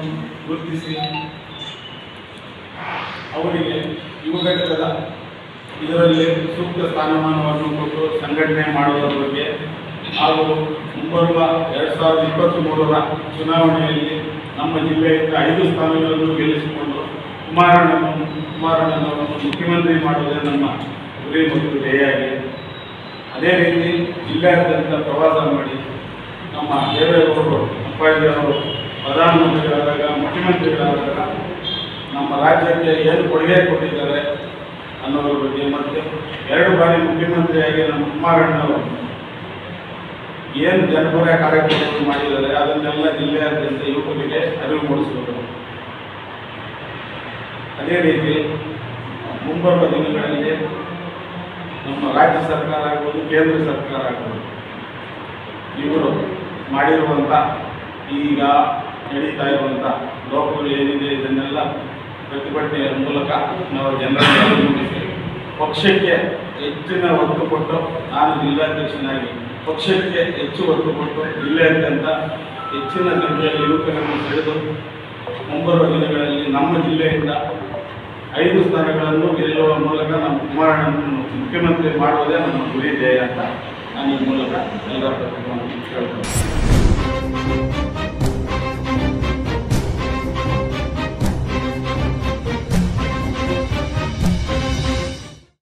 ಗುರುತಿಸಿ ಅವರಿಗೆ ಯುವ ಘಟಕದ ಇದರಲ್ಲಿ ಸೂಕ್ತ ಸ್ಥಾನಮಾನವನ್ನು ಕೊಟ್ಟು ಸಂಘಟನೆ ಮಾಡುವುದರ ಬಗ್ಗೆ ಹಾಗೂ ಮುಂಬರುವ ಎರಡು ಸಾವಿರದ ಇಪ್ಪತ್ತ್ ಮೂರರ ಚುನಾವಣೆಯಲ್ಲಿ ನಮ್ಮ ಜಿಲ್ಲೆಯಿಂದ ಐದು ಸ್ಥಾನಗಳನ್ನು ಗೆಲ್ಲಿಸಿಕೊಂಡು ಕುಮಾರಣ್ಣನ ಕುಮಾರಣ್ಣನವರನ್ನು ಮುಖ್ಯಮಂತ್ರಿ ಮಾಡುವುದೇ ನಮ್ಮ ಗುರಿ ಮತ್ತು ಧ್ಯೇಯಾಗಿದೆ ಅದೇ ರೀತಿ ಜಿಲ್ಲೆಯಾದ್ಯಂತ ಪ್ರವಾಸ ಮಾಡಿ ನಮ್ಮ ದೇವೇಗೌಡರು ಅಪ್ಪಾಜಿ ಅವರು ಪ್ರಧಾನಮಂತ್ರಿಗಳಾದಾಗ ಮುಖ್ಯಮಂತ್ರಿಗಳಾದಾಗ ನಮ್ಮ ರಾಜ್ಯಕ್ಕೆ ಏನು ಕೊಡುಗೆ ಕೊಟ್ಟಿದ್ದಾರೆ ಅನ್ನೋದ್ರ ಬಗ್ಗೆ ಮತ್ತು ಎರಡು ಬಾರಿ ಮುಖ್ಯಮಂತ್ರಿಯಾಗಿ ನಮ್ಮ ಕುಮಾರಣ್ಣವರು ಏನು ಜನಪರ ಕಾರ್ಯಕ್ರಮವನ್ನು ಮಾಡಿದ್ದಾರೆ ಅದನ್ನೆಲ್ಲ ಜಿಲ್ಲೆಯಾದ್ಯಂತ ಯುವಕರಿಗೆ ಅರಿವು ಮೂಡಿಸಬೇಕು ಅದೇ ರೀತಿ ಮುಂಬರುವ ದಿನಗಳಲ್ಲಿ ನಮ್ಮ ರಾಜ್ಯ ಸರ್ಕಾರ ಆಗ್ಬೋದು ಕೇಂದ್ರ ಸರ್ಕಾರ ಆಗ್ಬೋದು ಇವರು ಮಾಡಿರುವಂಥ ಈಗ ನಡೀತಾ ಇರುವಂಥ ಲೋಕಗಳು ಏನಿದೆ ಇದನ್ನೆಲ್ಲ ಪ್ರತಿಭಟನೆಯ ಮೂಲಕ ನಾವು ಜನರಲ್ಲಿ ಅರಿವು ಮೂಡಿಸಿ ಪಕ್ಷಕ್ಕೆ ಹೆಚ್ಚಿನ ಒತ್ತು ಕೊಟ್ಟು ನಾನು ಜಿಲ್ಲಾಧ್ಯಕ್ಷನಾಗಿ ಪಕ್ಷಕ್ಕೆ ಹೆಚ್ಚು ಒತ್ತು ಕೊಟ್ಟು ಜಿಲ್ಲೆಯಾದ್ಯಂತ ಹೆಚ್ಚಿನ ಸಂಖ್ಯೆಯಲ್ಲಿ ಯುವಕರನ್ನು ಸೆಳೆದು ಮುಂಬರುವ ದಿನಗಳಲ್ಲಿ ನಮ್ಮ ಜಿಲ್ಲೆಯಿಂದ ಐದು ಸ್ಥಾನಗಳನ್ನು ಗೆಲ್ಲುವ ಮೂಲಕ ನಮ್ಮ ಕುಮಾರಣ್ಣನನ್ನು ಮುಖ್ಯಮಂತ್ರಿ ಮಾಡುವುದೇ ನಮ್ಮ ಗುರಿ ಧ್ಯೇಯ ಅಂತ ನಾನು ಈ ಮೂಲಕ ಎಲ್ಲ ಪ್ರತಿಭಟನೆ ಕೇಳ್ತೇನೆ